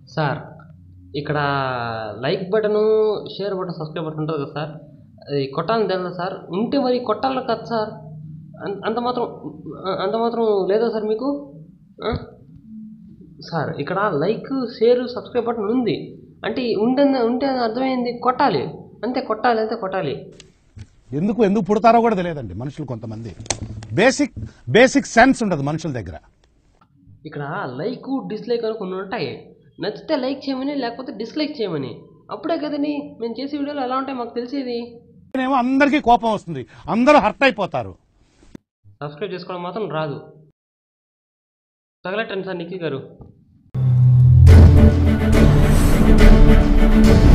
Sir ఇక్కడ like button share button subscribe button ఉంటుంది కదా సార్ అది కొట్టాలని తెలుసా సార్ ఉంటే మరి కొట్టాలి కదా సార్ అం- అంత మాత్రం అంత మాత్రం లేదా సార్ మీకు ఆ? సార్ ఇక్కడ లైక్ షేర్ సబ్స్క్రైబ్ బటన్ ఉంది అంటే ఉంటే ఉంటే అర్థమైంది కొట్టాలి అంతే కొట్టాలి అంతే కొట్టాలి ఎందుకు ఎందుకు పుడతారో కూడా తెలియదండి మనుషులు కొంతమంది బేసిక్ బేసిక్ సెన్స్ ఉండదు మనుషుల దగ్గర ఇక్కడ లైక్ డిస్లైక్ అని కొన్ని ఉంటాయి నచ్చితే లైక్ చేయమని లేకపోతే డిస్లైక్ చేయమని అప్పుడే కదండి మేము చేసే వీడియోలు ఎలా ఉంటాయి మాకు తెలిసేది ఏమో అందరికీ కోపం వస్తుంది అందరూ హర్ట్ అయిపోతారు సబ్స్క్రైబ్ చేసుకోవడం మాత్రం రాదు తగలటండి సార్ నిఖిల్ గారు